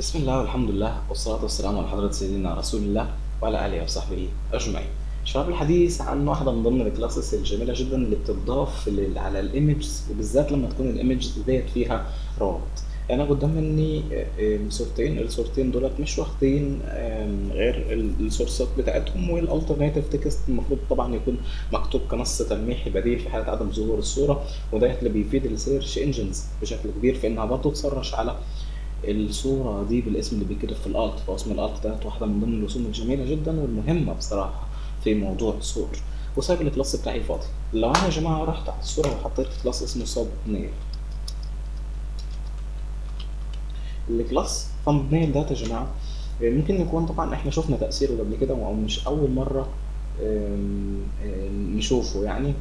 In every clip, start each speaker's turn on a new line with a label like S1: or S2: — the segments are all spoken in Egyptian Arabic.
S1: بسم الله والحمد لله والصلاة والسلام على حضرة سيدنا رسول الله وعلى آله وصحبه أجمعين. شباب الحديث عن واحدة من ضمن الكلاسز الجميلة جدا اللي بتضاف لل- على الايمجز وبالذات لما تكون الايمج ديت فيها رابط. أنا قدام مني آه، آه، صورتين الصورتين دولت مش واخدين آم، غير ال- السورسات بتاعتهم والالترناتيف تكست المفروض طبعا يكون مكتوب كنص تلميحي بديل في حالة عدم ظهور الصورة وده اللي بيفيد السيرش انجنز بشكل كبير في انها برضه تسرش على الصورة دي بالاسم اللي بيتكتب في الالت فاسم الالت ده واحدة من ضمن الرسوم الجميلة جدا والمهمة بصراحة في موضوع الصور وسايب الكلاس بتاعي فاضي لو انا يا جماعة رحت على الصورة وحطيت كلاس اسمه سب نيل الكلاس ثامب نيل ده يا جماعة ممكن يكون طبعا احنا شفنا تأثيره قبل كده او مش اول مرة أم، أم، نشوفه يعني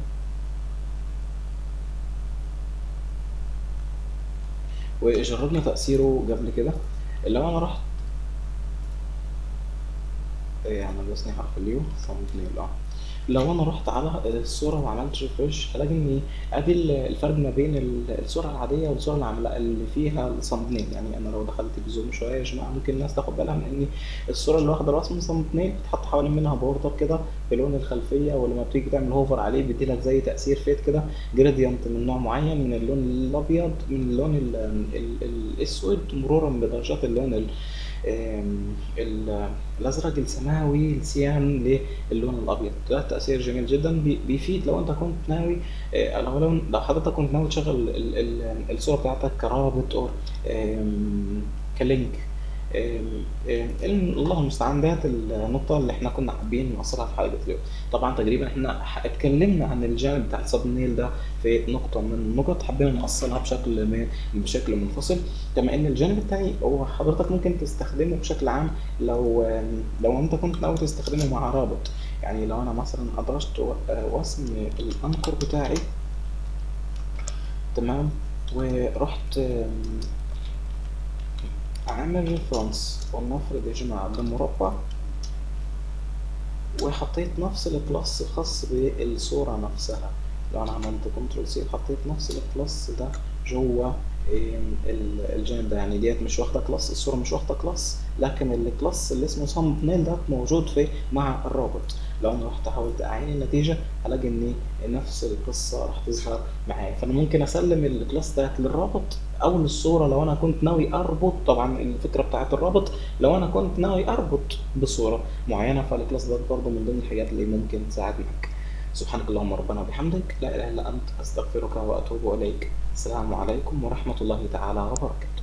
S1: وجربنا تأثيره قبل كده لو انا رحت يعني بسني حرف اليو ثامبنيل اه لو انا رحت على الصوره وعملت ريفرش هلاقي ان ادي ال- الفرق ما بين ال- الصوره العاديه والصوره اللي عامله اللي فيها الثامبنيل يعني انا لو دخلت بزوم شويه يا جماعه ممكن الناس تاخد بالها من ان الصوره اللي واخده رسم ثامبنيل بتحط حوالين منها بوردر كده بلون الخلفيه ولما بتيجي تعمل هوفر عليه بيديلك زي تاثير فيت كده جريدينت من نوع معين من اللون الابيض من اللون ال- ال- الاسود مرورا بدرجات اللون ال- آم، ال- الازرق السماوي السيان للون الابيض ده تاثير جميل جدا بي- بيفيد لو انت كنت ناوي آه، لو لو لو حضرتك كنت ناوي تشغل ال- ال- الصوره بتاعتك كرابط او آم، كلينك آم، آم، الله المستعان ديت النقطة اللي احنا كنا حابين نوصلها في حلقة اليوم طبعا تقريبا احنا ح- اتكلمنا عن الجانب بتاع السب نيل ده في نقطة من النقط حبينا نوصلها بشكل ما بشكل منفصل كما ان الجانب التاني هو حضرتك ممكن تستخدمه بشكل عام لو لو انت كنت ناوي تستخدمه مع رابط يعني لو انا مثلا ادرجت و- وسم الانكر بتاعي تمام ورحت آم، عامل ريفرنس ولنفرض يا جماعة ده مربع وحطيت نفس الكلاس الخاص بالصورة نفسها لو انا عملت كنترول سي حطيت نفس الكلاس ده جوه إيه، ال- الجانب ده يعني ديت مش واخده كلاس الصوره مش واخده كلاس لكن الكلاس اللي اسمه ثامب نيل ده موجود في مع الرابط لو انا رحت حاولت اعين النتيجه هلاقي ان نفس القصه راح تظهر معايا فانا ممكن اسلم الكلاس ده للرابط او للصوره لو انا كنت ناوي اربط طبعا الفكره بتاعت الرابط لو انا كنت ناوي اربط بصوره معينه فالكلاس ده برضه من ضمن الحاجات اللي ممكن تساعدك سبحانك اللهم ربنا وبحمدك لا اله الا انت استغفرك واتوب اليك السلام عليكم ورحمه الله تعالى وبركاته